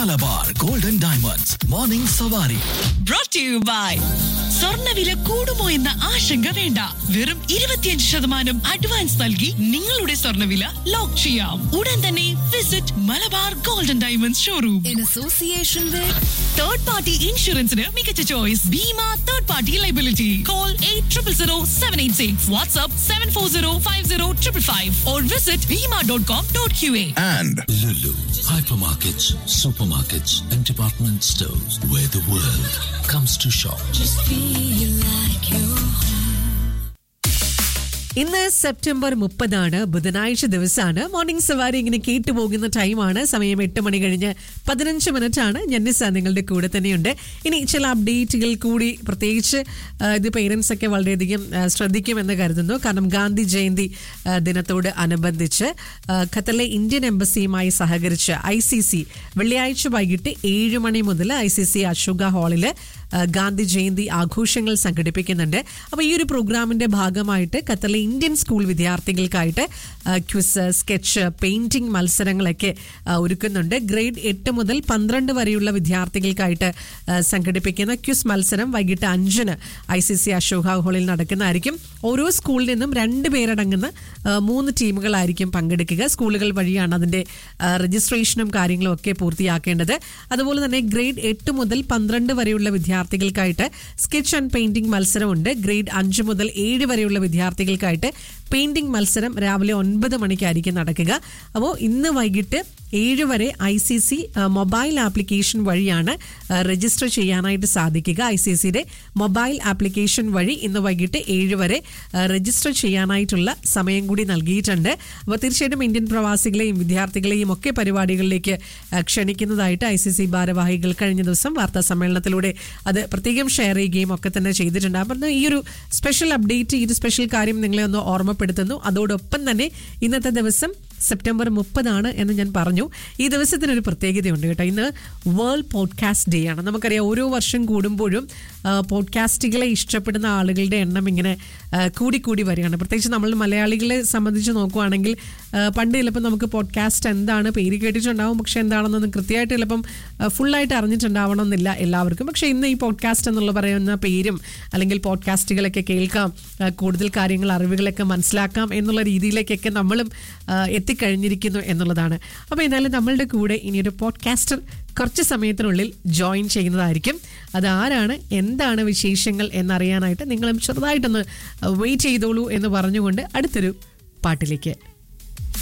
Malabar golden diamonds morning Savari brought to you by സ്വർണ്ണവില കൂടുമോ എന്ന ആശങ്ക വേണ്ട വെറും ഇരുപത്തിയഞ്ച് ശതമാനം അഡ്വാൻസ് നൽകി നിങ്ങളുടെ സ്വർണ്ണവില ലോക്ക് ചെയ്യാം ഉടൻ തന്നെ visit Malabar golden diamonds showroom in association with third party ഇൻഷുറൻസിന് മികച്ച choice Beema third party liability call eight triple zero seven eight six WhatsApp seven four zero five zero triple five or visit Beema dot com dot Q A and Lulu, hypermarkets, supermarkets, and department stores where the world comes to shop. feel like you ഇന്ന് September മുപ്പതാണ് ബുധനാഴ്ച ദിവസമാണ് morning സവാരി ഇങ്ങനെ കേട്ടുപോകുന്ന ടൈമാണ് സമയം എട്ട് മണി കഴിഞ്ഞ് പതിനഞ്ച് മിനിറ്റ് ആണ് ഞന്നിസ നിങ്ങളുടെ കൂടെ തന്നെയുണ്ട് ഇനി ചില അപ്ഡേറ്റുകൾ കൂടി പ്രത്യേകിച്ച് ആ, ഇത് പേരൻസ് ഒക്കെ വളരെയധികം ആ, ശ്രദ്ധിക്കുമെന്ന് കരുതുന്നു കാരണം ഗാന്ധി ജയന്തി ആ, ദിനത്തോട് അനുബന്ധിച്ച് ആ, ഖത്തറിലെ ഇന്ത്യൻ എംബസിയുമായി സഹകരിച്ച് ഐ സി സി വെള്ളിയാഴ്ച വൈകിട്ട് ഏഴ് മണി മുതൽ ഐ സി സി അശോക ഹാളിൽ ഗാന്ധി ജയന്തി ആഘോഷങ്ങൾ സംഘടിപ്പിക്കുന്നുണ്ട് അപ്പോൾ ഈ ഒരു പ്രോഗ്രാമിന്റെ ഭാഗമായിട്ട് ഖത്തറിലെ ഇന്ത്യൻ സ്കൂൾ വിദ്യാർത്ഥികൾക്കായിട്ട് ക്വിസ് സ്കെച്ച് പെയിന്റിംഗ് മത്സരങ്ങളൊക്കെ ആ, ഒരുക്കുന്നുണ്ട് ഗ്രേഡ് എട്ട് മുതൽ പന്ത്രണ്ട് വരെയുള്ള വിദ്യാർത്ഥികൾക്കായിട്ട് ആ, സംഘടിപ്പിക്കുന്ന ക്വിസ് മത്സരം വൈകിട്ട് അഞ്ചിന് ഐ സി സി അശോക ഹാളിൽ നടക്കുന്നതായിരിക്കും ഓരോ സ്കൂളിൽ നിന്നും രണ്ട് പേരടങ്ങുന്ന ആ, മൂന്ന് ടീമുകളായിരിക്കും പങ്കെടുക്കുക സ്കൂളുകൾ വഴിയാണ് അതിന്റെ ആ, രജിസ്ട്രേഷനും കാര്യങ്ങളും ഒക്കെ പൂർത്തിയാക്കേണ്ടത് അതുപോലെ തന്നെ ഗ്രേഡ് എട്ട് മുതൽ പന്ത്രണ്ട് വരെയുള്ള വിദ്യാർത്ഥികൾക്കായിട്ട് സ്കെച്ച് ആൻഡ് പെയിന്റിംഗ് മത്സരമുണ്ട് ഗ്രേഡ് അഞ്ച് മുതൽ ഏഴ് വരെയുള്ള വിദ്യാർത്ഥികൾക്കായിട്ട് പെയിന്റിംഗ് മത്സരം രാവിലെ ഒൻപത് മണിക്കായിരിക്കും നടക്കുക അപ്പോൾ ഇന്ന് വൈകിട്ട് ഏഴ് വരെ I C C mobile application വഴിയാണ് ആ, രജിസ്റ്റർ ചെയ്യാനായിട്ട് സാധിക്കുക ഐ സി സിയുടെ മൊബൈൽ ആപ്ലിക്കേഷൻ വഴി ഇന്ന് വൈകിട്ട് ഏഴ് വരെ ആ, രജിസ്റ്റർ ചെയ്യാനായിട്ടുള്ള സമയം കൂടി നൽകിയിട്ടുണ്ട് അപ്പോൾ തീർച്ചയായിട്ടും ഇന്ത്യൻ പ്രവാസികളെയും വിദ്യാർത്ഥികളെയും ഒക്കെ പരിപാടികളിലേക്ക് ആ, ക്ഷണിക്കുന്നതായിട്ട് ഐ സി സി ഭാരവാഹികൾ കഴിഞ്ഞ ദിവസം വാർത്താ സമ്മേളനത്തിലൂടെ അത് പ്രത്യേകം ഷെയർ ചെയ്യുകയും ഒക്കെ തന്നെ ചെയ്തിട്ടുണ്ട് അപ്പം ഈ ഒരു സ്പെഷ്യൽ അപ്ഡേറ്റ് ഈ ഒരു സ്പെഷ്യൽ കാര്യം നിങ്ങളെ ഒന്ന് ഓർമ്മപ്പെടുത്തുന്നു അതോടൊപ്പം തന്നെ ഇന്നത്തെ ദിവസം സെപ്റ്റംബർ മുപ്പതാണ് എന്ന് ഞാൻ പറഞ്ഞു ഈ ദിവസത്തിനൊരു പ്രത്യേകതയുണ്ട് കേട്ടോ ഇന്ന് വേൾഡ് പോഡ്കാസ്റ്റ് ഡേ ആണ് നമുക്കറിയാം ഓരോ വർഷം കൂടുമ്പോഴും ആ, പോഡ്കാസ്റ്റുകളെ ഇഷ്ടപ്പെടുന്ന ആളുകളുടെ എണ്ണം ഇങ്ങനെ ആ, കൂടിക്കൂടി വരികയാണ് പ്രത്യേകിച്ച് നമ്മൾ മലയാളികളെ സംബന്ധിച്ച് നോക്കുവാണെങ്കിൽ ആ, പണ്ട് ചിലപ്പോൾ നമുക്ക് പോഡ്കാസ്റ്റ് എന്താണ് പേര് കേട്ടിട്ടുണ്ടാവും പക്ഷെ എന്താണെന്നൊന്നും കൃത്യമായിട്ട് ചിലപ്പം ആ, ഫുള്ളായിട്ട് അറിഞ്ഞിട്ടുണ്ടാവണമെന്നില്ല എല്ലാവർക്കും പക്ഷേ ഇന്ന് ഈ പോഡ്കാസ്റ്റ് എന്നുള്ള പറയുന്ന പേരും അല്ലെങ്കിൽ പോഡ്കാസ്റ്റുകളൊക്കെ കേൾക്കാം ആ, കൂടുതൽ കാര്യങ്ങൾ അറിവുകളൊക്കെ മനസ്സിലാക്കാം എന്നുള്ള രീതിയിലേക്കൊക്കെ നമ്മളും ആ, എത്തിക്കഴിഞ്ഞിരിക്കുന്നു എന്നുള്ളതാണ് അപ്പോൾ എന്നാലും നമ്മളുടെ കൂടെ ഇനിയൊരു പോഡ്കാസ്റ്റർ കുറച്ച് സമയത്തിനുള്ളിൽ ജോയിൻ ചെയ്യുന്നതായിരിക്കും അത് ആരാണ് എന്താണ് വിശേഷങ്ങൾ എന്നറിയാനായിട്ട് നിങ്ങളും ചെറുതായിട്ടൊന്ന് വെയിറ്റ് ചെയ്തോളൂ എന്ന് പറഞ്ഞുകൊണ്ട് അടുത്തൊരു പാട്ടിലേക്ക്